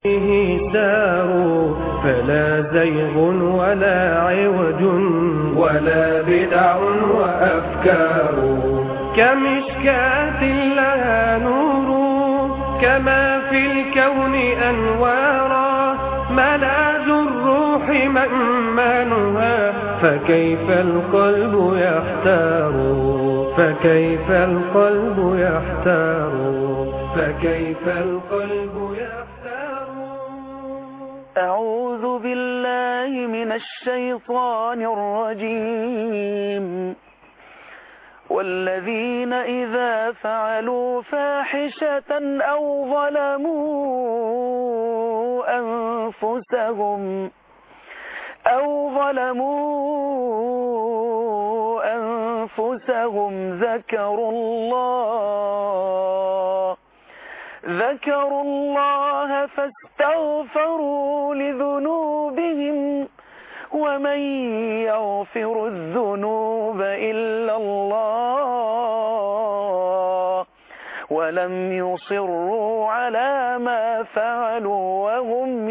فيه ساروا فلا زيغ ولا عوج ولا بدع وأفكار كمشكاة لها نور كما في الكون أنوارا ملاذ الروح مأمانها فكيف القلب يحتار فكيف القلب يحتار فكيف القلب يحتار أعوذ بالله من الشيطان الرجيم والذين إذا فعلوا فاحشة أو ظلموا أنفسهم أو ظلموا أنفسهم ذكروا الله ذكروا الله فاستغفروا لذنوبهم ومن يغفر الذنوب إلا الله ولم يصروا على ما فعلوا وهم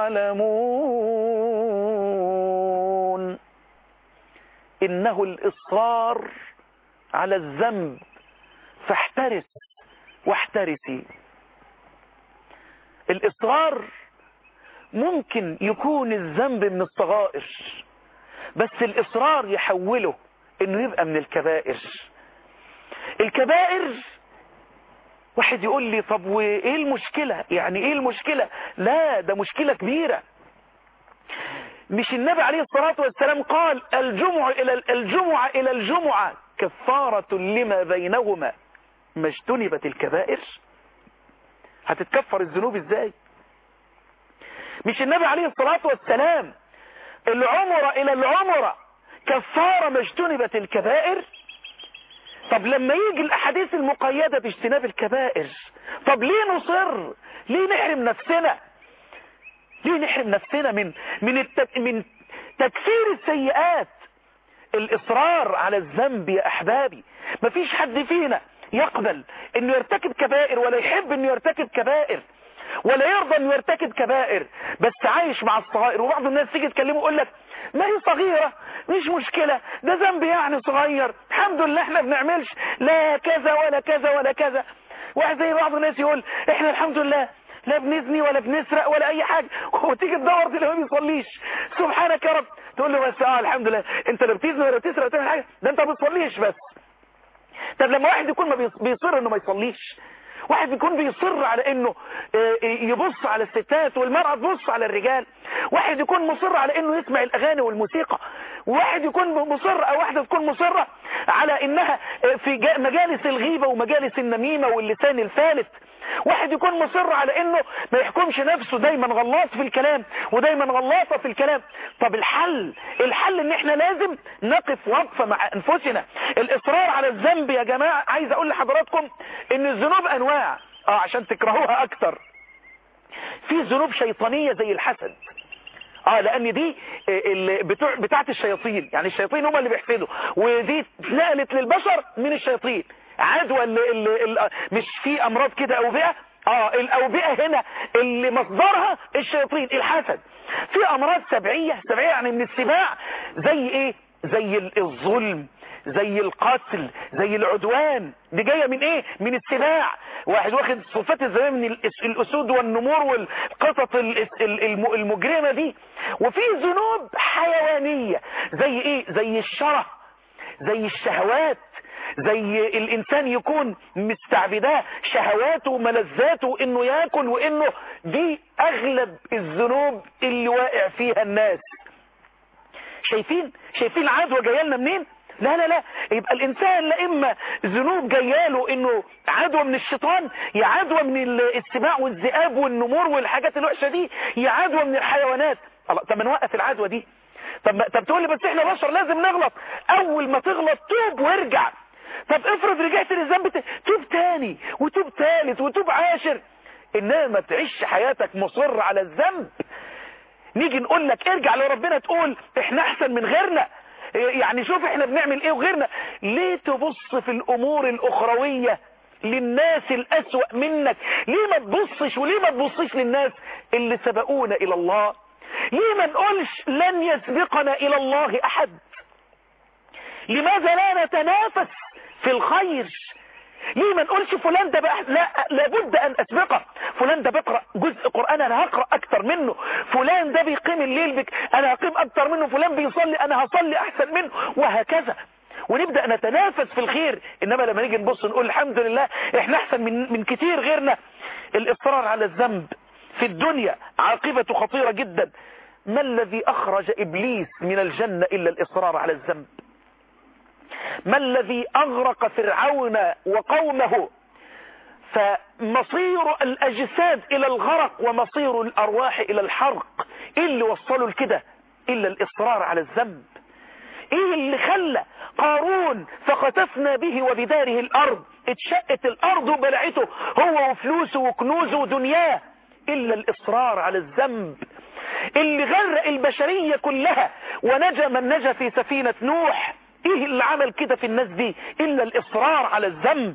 يعلمون إنه الإصرار على الذنب فاحترس واحترسي الإصرار ممكن يكون الذنب من الصغائر بس الإصرار يحوله إنه يبقى من الكبائر الكبائر واحد يقول لي طب وإيه المشكلة يعني إيه المشكلة لا ده مشكلة كبيرة مش النبي عليه الصلاة والسلام قال الجمعة إلى الجمعة إلى الجمعة كفارة لما بينهما ما اجتنبت الكبائر هتتكفر الذنوب ازاي مش النبي عليه الصلاة والسلام العمرة الى العمرة كفارة ما اجتنبت الكبائر طب لما يجي الاحاديث المقيدة باجتناب الكبائر طب ليه نصر ليه نحرم نفسنا ليه نحرم نفسنا من من التك من تكفير السيئات الاصرار على الذنب يا احبابي مفيش حد فينا يقبل انه يرتكب كبائر ولا يحب انه يرتكب كبائر ولا يرضى انه يرتكب كبائر بس عايش مع الصغائر وبعض الناس تيجي تكلمه يقول لك ما هي صغيرة مش مشكلة ده ذنب يعني صغير الحمد لله احنا بنعملش لا كذا ولا كذا ولا كذا واحد زي بعض الناس يقول احنا الحمد لله لا بنزني ولا بنسرق ولا اي حاجة وتيجي تدور تلاقيه ما بيصليش سبحانك يا رب تقول له بس اه الحمد لله انت لا بتزني ولا بتسرق ولا تعمل حاجة ده انت ما بتصليش بس طب لما واحد يكون ما بيصر انه ما يصليش واحد بيكون بيصر على انه يبص على الستات والمرأة تبص على الرجال واحد يكون مصر على انه يسمع الاغاني والموسيقى واحد يكون مصر او واحدة تكون مصرة على انها في مجالس الغيبة ومجالس النميمة واللسان الفالت واحد يكون مصر على انه ما يحكمش نفسه دايما غلاط في الكلام ودايما غلاطة في الكلام طب الحل الحل ان احنا لازم نقف وقفة مع انفسنا الاصرار على الذنب يا جماعة عايز اقول لحضراتكم ان الذنوب انواع اه عشان تكرهوها اكتر في ذنوب شيطانية زي الحسد اه لان دي بتوع بتاعت الشياطين يعني الشياطين هم اللي بيحسدوا ودي اتنقلت للبشر من الشياطين عدوى اللي اللي مش في امراض كده اوبئة اه الاوبئة هنا اللي مصدرها الشياطين الحسد في امراض سبعية سبعية يعني من السباع زي ايه زي الظلم زي القتل زي العدوان دي جاية من ايه من السباع واحد واخد صفات الزمان من الاسود والنمور والقطط المجرمة دي وفي ذنوب حيوانية زي ايه زي الشره زي الشهوات زي الانسان يكون مستعبداه شهواته وملذاته انه ياكل وانه دي اغلب الذنوب اللي واقع فيها الناس شايفين شايفين العدوى جايه لنا منين لا لا لا يبقى الانسان لا اما ذنوب جاياله انه عدوى من الشيطان يا عدوى من السباع والذئاب والنمور والحاجات الوحشه دي يا عدوى من الحيوانات الله طب ما نوقف العدوى دي طب طب تقول لي بس احنا بشر لازم نغلط اول ما تغلط توب وارجع طب افرض رجعت للذنب توب تاني وتوب تالت وتوب عاشر انما ما تعيش حياتك مصر على الذنب نيجي نقول لك ارجع لربنا تقول احنا احسن من غيرنا يعني شوف احنا بنعمل ايه وغيرنا ليه تبص في الامور الاخروية للناس الأسوأ منك ليه ما تبصش وليه ما تبصش للناس اللي سبقونا إلى الله ليه ما نقولش لن يسبقنا إلى الله أحد لماذا لا نتنافس في الخير ليه ما نقولش فلان ده بقى لا لابد ان اسبقه فلان ده بيقرا جزء قران انا هقرا اكتر منه فلان ده بيقيم الليل بك انا هقيم اكتر منه فلان بيصلي انا هصلي احسن منه وهكذا ونبدا نتنافس في الخير انما لما نيجي نبص نقول الحمد لله احنا احسن من من كتير غيرنا الاصرار على الذنب في الدنيا عاقبته خطيره جدا ما الذي اخرج ابليس من الجنه الا الاصرار على الذنب ما الذي أغرق فرعون وقومه فمصير الأجساد إلى الغرق ومصير الأرواح إلى الحرق إيه اللي وصلوا لكده إلا الإصرار على الذنب إيه اللي خلى قارون فخسفنا به وبداره الأرض اتشقت الأرض وبلعته هو وفلوسه وكنوزه ودنياه إلا الإصرار على الذنب اللي غرق البشرية كلها ونجا من نجا في سفينة نوح ايه اللي عمل كده في الناس دي الا الاصرار على الذنب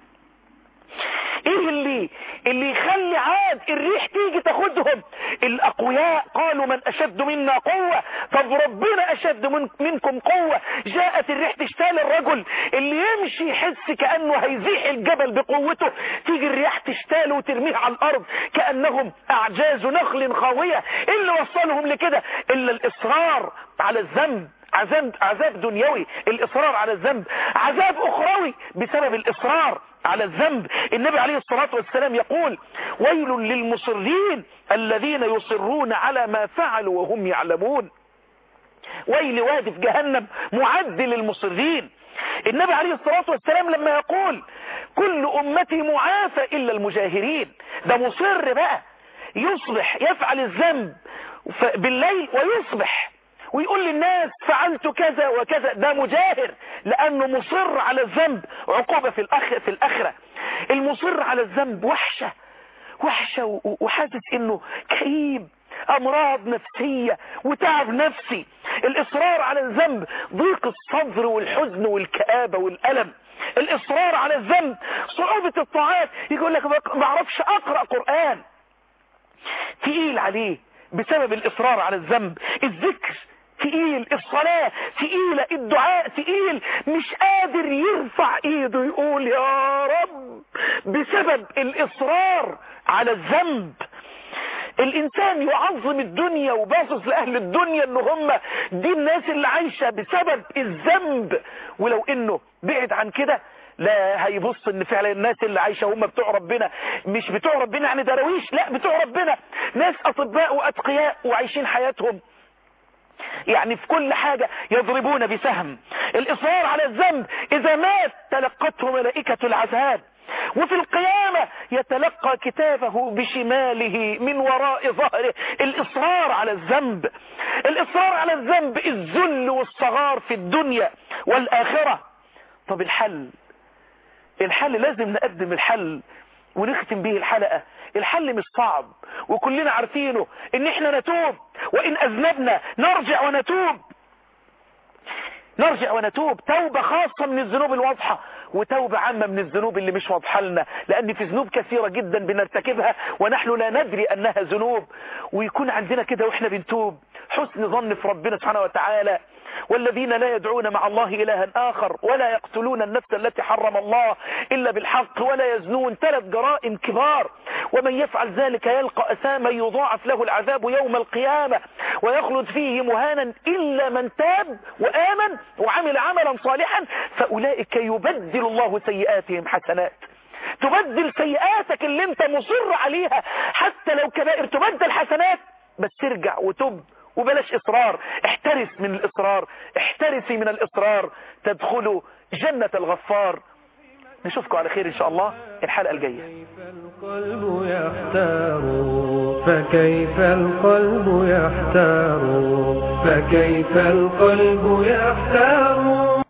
ايه اللي اللي يخلي عاد الريح تيجي تاخدهم الاقوياء قالوا من اشد منا قوة طب ربنا اشد من منكم قوة جاءت الريح تشتال الرجل اللي يمشي يحس كأنه هيزيح الجبل بقوته تيجي الرياح تشتاله وترميه على الارض كأنهم اعجاز نخل خاوية إيه اللي وصلهم لكده الا الاصرار على الذنب عذاب عذاب دنيوي الاصرار على الذنب عذاب اخروي بسبب الاصرار على الذنب النبي عليه الصلاة والسلام يقول ويل للمصرين الذين يصرون على ما فعلوا وهم يعلمون ويل وادي في جهنم معد للمصرين النبي عليه الصلاة والسلام لما يقول كل أمتي معافى إلا المجاهرين ده مصر بقى يصبح يفعل الذنب بالليل ويصبح ويقول للناس فعلت كذا وكذا ده مجاهر لأنه مصر على الذنب عقوبة في الأخ في الآخرة المصر على الذنب وحشة وحشة وحاسس انه كئيب امراض نفسية وتعب نفسي الاصرار على الذنب ضيق الصدر والحزن والكآبة والألم الاصرار على الذنب صعوبة الطاعات يقول لك ما اعرفش اقرأ قرآن تقيل عليه بسبب الاصرار على الذنب الذكر تقيل الصلاة تقيلة الدعاء تقيل مش قادر يرفع ايده يقول يا رب بسبب الاصرار على الذنب الانسان يعظم الدنيا وباصص لاهل الدنيا ان هم دي الناس اللي عايشة بسبب الذنب ولو انه بعد عن كده لا هيبص ان فعلا الناس اللي عايشة هم بتوع ربنا مش بتوع ربنا يعني درويش لا بتوع ربنا ناس اطباء واتقياء وعايشين حياتهم يعني في كل حاجة يضربون بسهم الإصرار على الذنب إذا مات تلقته ملائكة العذاب وفي القيامة يتلقى كتابه بشماله من وراء ظهره الإصرار على الذنب الإصرار على الذنب الذل والصغار في الدنيا والآخرة طب الحل الحل لازم نقدم الحل ونختم به الحلقة الحل مش صعب وكلنا عارفينه ان احنا نتوب وان اذنبنا نرجع ونتوب نرجع ونتوب توبة خاصة من الذنوب الواضحة وتوبة عامة من الذنوب اللي مش واضحة لنا لان في ذنوب كثيرة جدا بنرتكبها ونحن لا ندري انها ذنوب ويكون عندنا كده واحنا بنتوب حسن ظن في ربنا سبحانه وتعالى والذين لا يدعون مع الله إلها آخر ولا يقتلون النفس التي حرم الله إلا بالحق ولا يزنون ثلاث جرائم كبار ومن يفعل ذلك يلقى أساما يضاعف له العذاب يوم القيامة ويخلد فيه مهانا إلا من تاب وآمن وعمل عملا صالحا فأولئك يبدل الله سيئاتهم حسنات تبدل سيئاتك اللي انت مصر عليها حتى لو كبائر تبدل حسنات بس ترجع وتب وبلاش إصرار احترس من الإصرار احترسي من الإصرار تدخلوا جنة الغفار نشوفكم على خير إن شاء الله الحلقة الجاية القلب يحتار فكيف القلب يحتار فكيف القلب يحتار